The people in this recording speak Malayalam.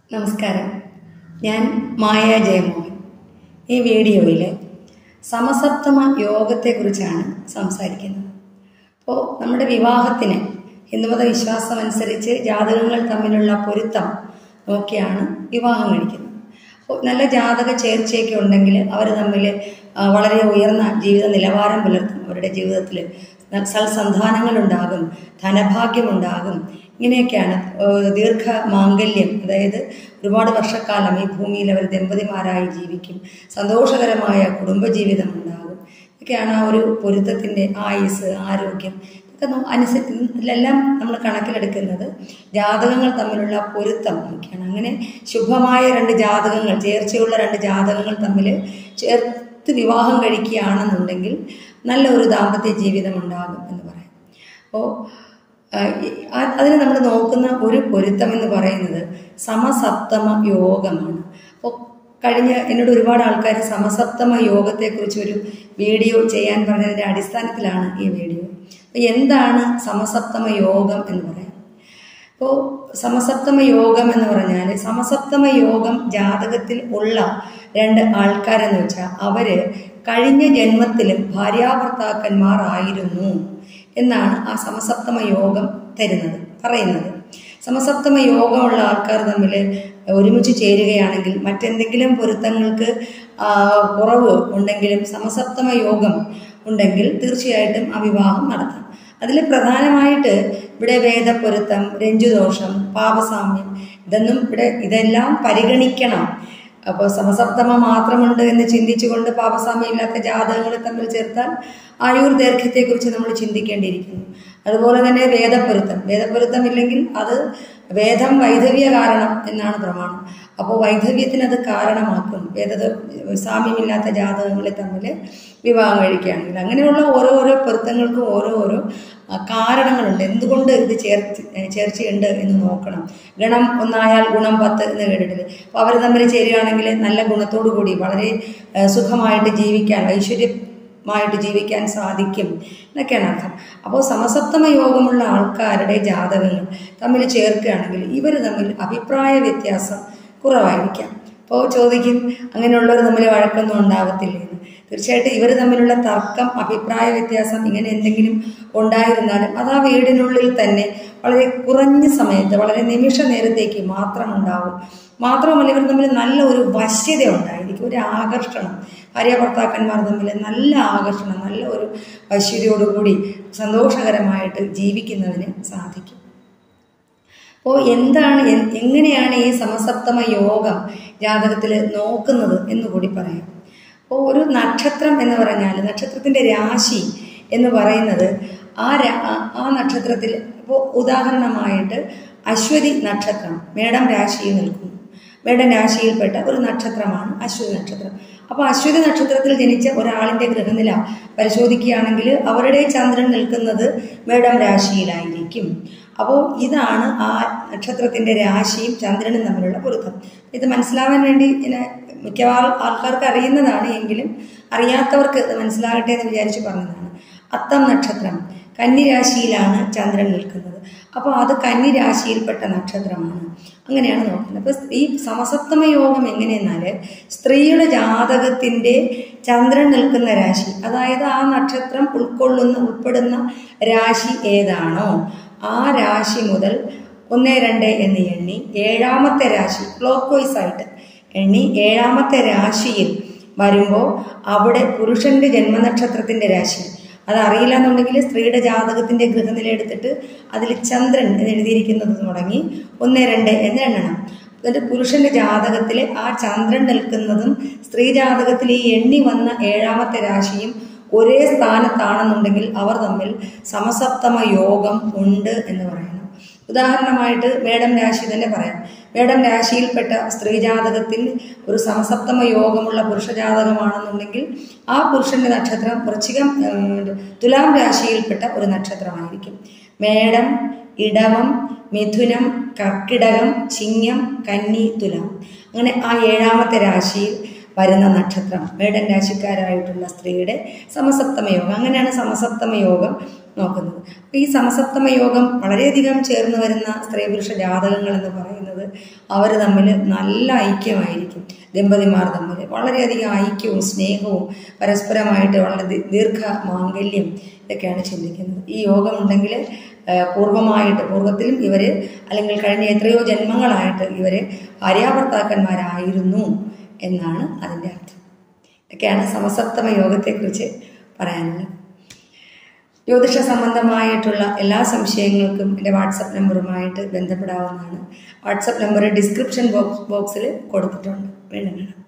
നമസ്കാരം ഞാൻ മായ ജയമോഹൻ ഈ വീഡിയോയിൽ സമസപ്തമ യോഗത്തെക്കുറിച്ചാണ് സംസാരിക്കുന്നത് അപ്പോൾ നമ്മുടെ വിവാഹത്തിന് ഹിന്ദുമത വിശ്വാസം അനുസരിച്ച് ജാതകങ്ങൾ തമ്മിലുള്ള പൊരുത്തം നോക്കിയാണ് വിവാഹം കഴിക്കുന്നത് അപ്പോൾ നല്ല ജാതക ചേർച്ചയൊക്കെ ഉണ്ടെങ്കിൽ അവർ തമ്മിൽ ആ, വളരെ ഉയർന്ന ജീവിത നിലവാരം പുലർത്തും അവരുടെ ജീവിതത്തിൽ സൽസന്താനങ്ങളുണ്ടാകും ധനഭാഗ്യമുണ്ടാകും ഇങ്ങനെയൊക്കെയാണ് ഏഹ് ദീർഘ മാംഗല്യം അതായത് ഒരുപാട് വർഷക്കാലം ഈ ഭൂമിയിൽ അവർ ദമ്പതിമാരായി ജീവിക്കും സന്തോഷകരമായ കുടുംബജീവിതം ഉണ്ടാകും ഇതൊക്കെയാണ് ആ ഒരു പൊരുത്തത്തിൻ്റെ ആയുസ് ആരോഗ്യം ഇതൊക്കെ നോ- അനുസരിച്ച് ഇതിലെല്ലാം നമ്മൾ കണക്കിലെടുക്കുന്നത് ജാതകങ്ങൾ തമ്മിലുള്ള പൊരുത്തം നോക്കിയാണ് അങ്ങനെ ശുഭമായ രണ്ട് ജാതകങ്ങൾ ചേർച്ചയുള്ള രണ്ട് ജാതകങ്ങൾ തമ്മിൽ ചേർത്ത് വിവാഹം കഴിക്കുകയാണെന്നുണ്ടെങ്കിൽ നല്ല ഒരു ദാമ്പത്യ ജീവിതം ഉണ്ടാകും എന്ന് പറയാം അപ്പോൾ അതിന് നമ്മൾ നോക്കുന്ന ഒരു പൊരുത്തം എന്ന് പറയുന്നത് സമസപ്തമ യോഗമാണ് അപ്പോൾ കഴിഞ്ഞ എന്നോട് ഒരുപാട് ആൾക്കാർ സമസപ്തമ യോഗത്തെക്കുറിച്ച് ഒരു വീഡിയോ ചെയ്യാൻ പറഞ്ഞതിൻ്റെ അടിസ്ഥാനത്തിലാണ് ഈ വീഡിയോ അപ്പോൾ എന്താണ് സമസപ്തമ യോഗം എന്ന് പറയാം ഇപ്പോൾ സമസപ്തമ യോഗം എന്ന് പറഞ്ഞാൽ സമസപ്തമ യോഗം ജാതകത്തിൽ ഉള്ള രണ്ട് ആൾക്കാരെന്ന് വെച്ചാൽ അവര് കഴിഞ്ഞ ജന്മത്തിലും ഭാര്യാഭർത്താക്കന്മാർ ആയിരുന്നു എന്നാണ് ആ സമസപ്തമ യോഗം തരുന്നത് പറയുന്നത് സമസപ്തമ യോഗമുള്ള ആൾക്കാർ തമ്മിൽ ഒരുമിച്ച് ചേരുകയാണെങ്കിൽ മറ്റെന്തെങ്കിലും പൊരുത്തങ്ങൾക്ക് ആ, കുറവ് ഉണ്ടെങ്കിലും സമസപ്തമ യോഗം ഉണ്ടെങ്കിൽ തീർച്ചയായിട്ടും ആ വിവാഹം നടത്താം അതിൽ പ്രധാനമായിട്ട് ഇവിടെ വേദപ്പൊരുത്തം രഞ്ജുദോഷം പാപസാമ്യം ഇതൊന്നും ഇവിടെ ഇതെല്ലാം പരിഗണിക്കണം അപ്പോൾ സമസപ്തമ മാത്രമുണ്ട് എന്ന് ചിന്തിച്ചുകൊണ്ട് പാപസാമ്യം ഇല്ലാത്ത ജാതകങ്ങൾ തമ്മിൽ ചേർത്താൽ ആയുർ ദൈർഘ്യത്തെക്കുറിച്ച് നമ്മൾ ചിന്തിക്കേണ്ടിയിരിക്കുന്നു അതുപോലെ തന്നെ വേദപ്പൊരുത്തം വേദപ്പൊരുത്തം ഇല്ലെങ്കിൽ അത് വേദം വൈധവ്യ കാരണം എന്നാണ് പ്രമാണം അപ്പോൾ വൈധവ്യത്തിന് അത് കാരണമാക്കും വേദ സാമ്യമില്ലാത്ത ജാതകങ്ങളെ തമ്മിൽ വിവാഹം കഴിക്കുകയാണെങ്കിൽ അങ്ങനെയുള്ള ഓരോ ഓരോ പൊരുത്തങ്ങൾക്കും ഓരോ ഓരോ ആ, കാരണങ്ങളുണ്ട് എന്തുകൊണ്ട് ഇത് ചേർത്ത് ചേർച്ചയുണ്ട് എന്ന് നോക്കണം ഗണം ഒന്നായാൽ ഗുണം പത്ത് എന്ന് കേട്ടിട്ടില്ലേ അപ്പോൾ അവർ തമ്മിൽ ചേരുകയാണെങ്കിൽ നല്ല ഗുണത്തോടു കൂടി വളരെ ആ, സുഖമായിട്ട് ജീവിക്കാൻ ഐശ്വര്യമായിട്ട് ജീവിക്കാൻ സാധിക്കും എന്നൊക്കെയാണ് അർത്ഥം അപ്പോൾ സമസപ്തമ യോഗമുള്ള ആൾക്കാരുടെ ജാതകങ്ങൾ തമ്മിൽ ചേർക്കുകയാണെങ്കിൽ ഇവർ തമ്മിൽ അഭിപ്രായ വ്യത്യാസം കുറവായിരിക്കാം അപ്പോൾ ചോദിക്കും അങ്ങനെയുള്ളവർ തമ്മിൽ വഴക്കൊന്നും ഉണ്ടാകത്തില്ലേ എന്ന് തീർച്ചയായിട്ടും ഇവർ തമ്മിലുള്ള തർക്കം അഭിപ്രായ വ്യത്യാസം ഇങ്ങനെ എന്തെങ്കിലും ഉണ്ടായിരുന്നാലും അത് ആ വീടിനുള്ളിൽ തന്നെ വളരെ കുറഞ്ഞ സമയത്ത് വളരെ നിമിഷ നേരത്തേക്ക് മാത്രം ഉണ്ടാവും മാത്രമല്ല ഇവർ തമ്മിൽ നല്ല ഒരു വശ്യത ഉണ്ടായിരിക്കും ഒരു ആകർഷണം ഭാര്യ ഭർത്താക്കന്മാർ തമ്മിൽ നല്ല ആകർഷണം നല്ല ഒരു വശ്യതയോടുകൂടി സന്തോഷകരമായിട്ട് ജീവിക്കുന്നതിന് സാധിക്കും അപ്പോൾ എന്താണ് എ- എങ്ങനെയാണ് ഈ സമസപ്തമ യോഗം ജാതകത്തിൽ നോക്കുന്നത് എന്ന് കൂടി പറയാം അപ്പോൾ ഒരു നക്ഷത്രം എന്ന് പറഞ്ഞാൽ നക്ഷത്രത്തിൻ്റെ രാശി എന്ന് പറയുന്നത് ആ രാ- ആ- ആ നക്ഷത്രത്തിൽ ഇപ്പോൾ ഉദാഹരണമായിട്ട് അശ്വതി നക്ഷത്രം മേടം രാശിയിൽ നിൽക്കുന്നു മേടം രാശിയിൽപ്പെട്ട ഒരു നക്ഷത്രമാണ് അശ്വതി നക്ഷത്രം അപ്പോൾ അശ്വതി നക്ഷത്രത്തിൽ ജനിച്ച ഒരാളിൻ്റെ ഗ്രഹനില പരിശോധിക്കുകയാണെങ്കിൽ അവരുടെ ചന്ദ്രൻ നിൽക്കുന്നത് മേടം രാശിയിലായിരിക്കും അപ്പോൾ ഇതാണ് ആ നക്ഷത്രത്തിൻ്റെ രാശിയും ചന്ദ്രനും തമ്മിലുള്ള പൊരുത്തം ഇത് മനസ്സിലാവാൻ വേണ്ടി ഇങ്ങനെ മിക്കവാറും ആൾക്കാർക്ക് അറിയുന്നതാണ് എങ്കിലും അറിയാത്തവർക്ക് ഇത് മനസ്സിലാകട്ടെ എന്ന് വിചാരിച്ച് പറഞ്ഞതാണ് അത്തം നക്ഷത്രം കന്നിരാശിയിലാണ് ചന്ദ്രൻ നിൽക്കുന്നത് അപ്പോൾ അത് കന്നിരാശിയിൽപ്പെട്ട നക്ഷത്രമാണ് അങ്ങനെയാണ് നോക്കുന്നത് അപ്പോൾ ഈ സമസപ്തമ യോഗം എങ്ങനെയെന്നാൽ സ്ത്രീയുടെ ജാതകത്തിൻ്റെ ചന്ദ്രൻ നിൽക്കുന്ന രാശി അതായത് ആ നക്ഷത്രം ഉൾക്കൊള്ളുന്ന ഉൾപ്പെടുന്ന രാശി ഏതാണോ ആ രാശി മുതൽ ഒന്ന് രണ്ട് എന്ന് എണ്ണി ഏഴാമത്തെ രാശി ക്ലോക്ക് വൈസ് ആയിട്ട് എണ്ണി ഏഴാമത്തെ രാശിയിൽ വരുമ്പോൾ അവിടെ പുരുഷന്റെ ജന്മനക്ഷത്രത്തിന്റെ രാശി അത് അറിയില്ല എന്നുണ്ടെങ്കിൽ സ്ത്രീയുടെ ജാതകത്തിന്റെ ഗൃഹനില എടുത്തിട്ട് അതിൽ ചന്ദ്രൻ എന്ന് എഴുതിയിരിക്കുന്നത് തുടങ്ങി ഒന്ന് രണ്ട് എന്ന് എണ്ണണം എന്നിട്ട് പുരുഷന്റെ ജാതകത്തിലെ ആ ചന്ദ്രൻ നിൽക്കുന്നതും സ്ത്രീ ജാതകത്തിൽ ഈ എണ്ണി വന്ന ഏഴാമത്തെ രാശിയും ഒരേ സ്ഥാനത്താണെന്നുണ്ടെങ്കിൽ അവർ തമ്മിൽ സമസപ്തമ യോഗം ഉണ്ട് എന്ന് പറയണം ഉദാഹരണമായിട്ട് മേടം രാശി തന്നെ പറയാം മേടം രാശിയിൽപ്പെട്ട സ്ത്രീ ജാതകത്തിൽ ഒരു സമസപ്തമ യോഗമുള്ള പുരുഷ ജാതകമാണെന്നുണ്ടെങ്കിൽ ആ പുരുഷന്റെ നക്ഷത്രം വൃശ്ചികം ഏഹ്, തുലാം രാശിയിൽപ്പെട്ട ഒരു നക്ഷത്രമായിരിക്കും മേടം ഇടവം മിഥുനം കർക്കിടകം ചിങ്ങം കന്നി തുലാം അങ്ങനെ ആ ഏഴാമത്തെ രാശിയിൽ വരുന്ന നക്ഷത്രം മേടൻ രാശിക്കാരായിട്ടുള്ള സ്ത്രീയുടെ സമസപ്തമ യോഗം അങ്ങനെയാണ് സമസപ്തമ യോഗം നോക്കുന്നത് അപ്പോൾ ഈ സമസപ്തമ യോഗം വളരെയധികം ചേർന്ന് വരുന്ന സ്ത്രീ പുരുഷ ജാതകങ്ങൾ എന്ന് പറയുന്നത് അവർ തമ്മിൽ നല്ല ഐക്യമായിരിക്കും ദമ്പതിമാർ തമ്മിൽ വളരെയധികം ഐക്യവും സ്നേഹവും പരസ്പരമായിട്ട് വളരെ ദീ- ദീർഘ മാംഗല്യം ഇതൊക്കെയാണ് ചിന്തിക്കുന്നത് ഈ യോഗമുണ്ടെങ്കിൽ പൂർവമായിട്ട് പൂർവ്വത്തിലും ഇവർ അല്ലെങ്കിൽ കഴിഞ്ഞ എത്രയോ ജന്മങ്ങളായിട്ട് ഇവർ ഭാര്യാഭർത്താക്കന്മാരായിരുന്നു എന്നാണ് അതിൻ്റെ അർത്ഥം ഇതൊക്കെയാണ് സമസപ്തമ യോഗത്തെക്കുറിച്ച് പറയാനുള്ളത് ജ്യോതിഷ സംബന്ധമായിട്ടുള്ള എല്ലാ സംശയങ്ങൾക്കും എൻ്റെ വാട്സപ്പ് നമ്പറുമായിട്ട് ബന്ധപ്പെടാവുന്നതാണ് വാട്സപ്പ് നമ്പർ ഡിസ്ക്രിപ്ഷൻ ബോക്സ് ബോക്സിൽ കൊടുത്തിട്ടുണ്ട് വീണ്ടും കാണാം